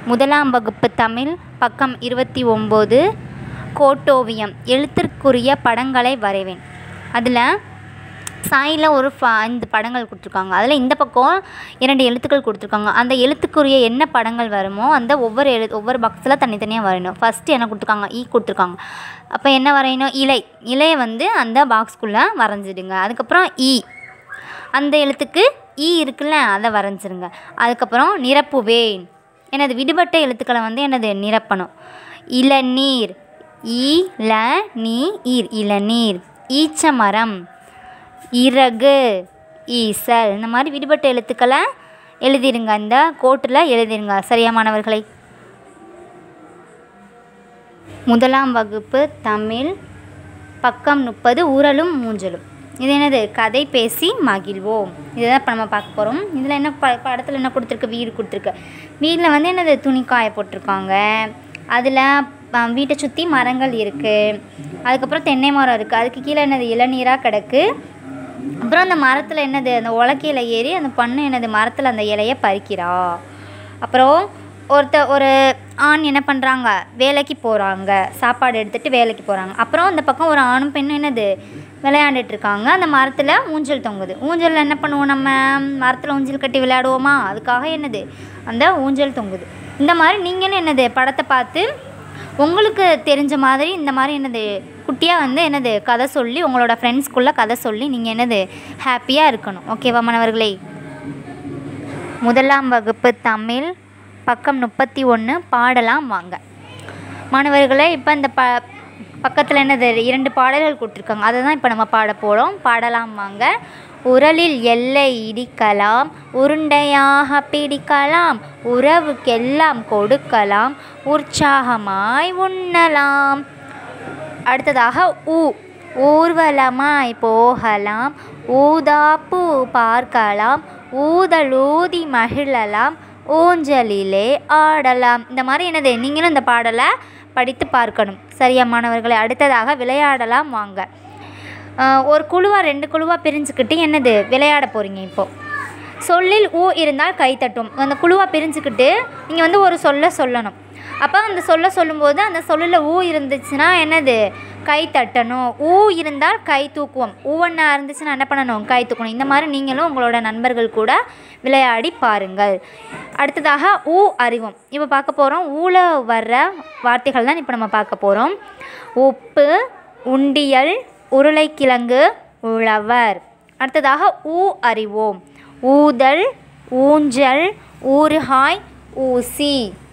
முதலாம் வகுப்பு தமிழ் பக்கம் இருபத்தி ஒம்பது கோட்டோவியம் எழுத்திற்குரிய படங்களை வரைவேன் அதில் சாயில் ஒரு ஃப ஐந்து படங்கள் கொடுத்துருக்காங்க அதில் இந்த பக்கம் இரண்டு எழுத்துக்கள் கொடுத்துருக்காங்க அந்த எழுத்துக்குரிய என்ன படங்கள் வருமோ அந்த ஒவ்வொரு எழு ஒவ்வொரு பாக்ஸில் தனித்தனியாக வரையணும் ஃபஸ்ட்டு என்ன கொடுத்துருக்காங்க ஈ கொடுத்துருக்காங்க அப்போ என்ன வரையணும் இலை இலையை வந்து அந்த பாக்ஸ்குள்ளே வரைஞ்சிடுங்க அதுக்கப்புறம் ஈ அந்த எழுத்துக்கு ஈ இருக்குல்ல அதை வரைஞ்சிருங்க அதுக்கப்புறம் நிரப்புவேன் எனது விடுபட்ட எழுத்துக்களை வந்து எனது நிரப்பணும் இளநீர் ஈல நீ ஈர் இளநீர் ஈச்சமரம் இறகு ஈசல் இந்த மாதிரி விடுபட்ட எழுத்துக்களை எழுதிருங்க அந்த கோட்டில் எழுதிருங்க சரியா மாணவர்களை முதலாம் வகுப்பு தமிழ் பக்கம் முப்பது ஊரலும் மூஞ்சலும் இது என்னது கதை பேசி மகிழ்வோம் இதுதான் இப்போ நம்ம பார்க்க போகிறோம் இதில் என்ன ப படத்தில் என்ன கொடுத்துருக்கு வீடு கொடுத்துருக்கு வீட்டில் வந்து என்னது துணி காய போட்டிருக்காங்க அதில் அஹ், வீட்டை சுற்றி மரங்கள் இருக்குது அதுக்கப்புறம் தென்னை மரம் இருக்குது அதுக்கு கீழே என்னது இளநீராக கிடக்கு அப்புறம் அந்த மரத்தில் என்னது அந்த உலக்கையில் ஏறி அந்த பண்ணு என்னது மரத்தில் அந்த இலையை பறிக்கிறா அப்புறம் ஒருத்த ஒரு ஆண் என்ன பண்ணுறாங்க வேலைக்கு போகிறாங்க சாப்பாடு எடுத்துகிட்டு வேலைக்கு போகிறாங்க அப்புறம் அந்த பக்கம் ஒரு ஆணும் பெண்ணும் என்னது விளையாண்டுட்டு இருக்காங்க அந்த மரத்தில் ஊஞ்சல் தொங்குது ஊஞ்சலில் என்ன பண்ணுவோம் நம்ம மரத்தில் ஊஞ்சல் கட்டி விளையாடுவோமா அதுக்காக என்னது அந்த ஊஞ்சல் தொங்குது இந்த மாதிரி நீங்களும் என்னது படத்தை பார்த்து உங்களுக்கு தெரிஞ்ச மாதிரி இந்த மாதிரி என்னது குட்டியாக வந்து என்னது கதை சொல்லி உங்களோட ஃப்ரெண்ட்ஸ்குள்ளே கதை சொல்லி நீங்கள் என்னது ஹாப்பியாக இருக்கணும் ஓகேவா மாணவர்களே முதலாம் வகுப்பு தமிழ் பக்கம் முப்பத்தி ஒன்று பாடலாம் வாங்க மாணவர்களே இப்போ இந்த ப பக்கத்தில் என்னது இரண்டு பாடல்கள் கொடுத்துருக்காங்க அதை தான் இப்போ நம்ம பாட போகிறோம் பாடலாம் வாங்க உரலில் எல்லை இடிக்கலாம் உருண்டையாக பிடிக்கலாம் உறவுக்கெல்லாம் கொடுக்கலாம் உற்சாகமாய் உண்ணலாம் அடுத்ததாக ஊ ஊர்வலமாய் போகலாம் ஊதாப்பூ பார்க்கலாம் ஊதலூதி மகிழலாம் ஊஞ்சலிலே ஆடலாம் இந்த மாதிரி என்னது நீங்களும் இந்த பாடலை படித்து பார்க்கணும் சரியா மாணவர்களே அடுத்ததாக விளையாடலாம் வாங்க ஆஹ் ஒரு குழுவாக ரெண்டு குழுவாக பிரிஞ்சுக்கிட்டு என்னது விளையாட போகிறீங்க இப்போது சொல்லில் ஊ இருந்தால் கை தட்டும் அந்த குழுவாக பிரிஞ்சுக்கிட்டு நீங்கள் வந்து ஒரு சொல்ல சொல்லணும் அப்போ அந்த சொல்ல சொல்லும்போது அந்த சொல்லில் ஊ இருந்துச்சுன்னா என்னது கை தட்டணும் ஊ இருந்தால் கை தூக்குவோம் ஊவண்ணா இருந்துச்சுன்னா என்ன பண்ணணும் கை தூக்கணும் இந்த மாதிரி நீங்களும் உங்களோட நண்பர்கள் கூட விளையாடி பாருங்கள் அடுத்ததாக ஊ அறிவோம் இப்போ பார்க்க போகிறோம் ஊல வர்ற வார்த்தைகள் தான் இப்போ நம்ம பார்க்க போகிறோம் உப்பு உண்டியல் உருளைக்கிழங்கு உழவர் அடுத்ததாக ஊ அறிவோம் ஊதல் ஊஞ்சல் ஊறுகாய் ஊசி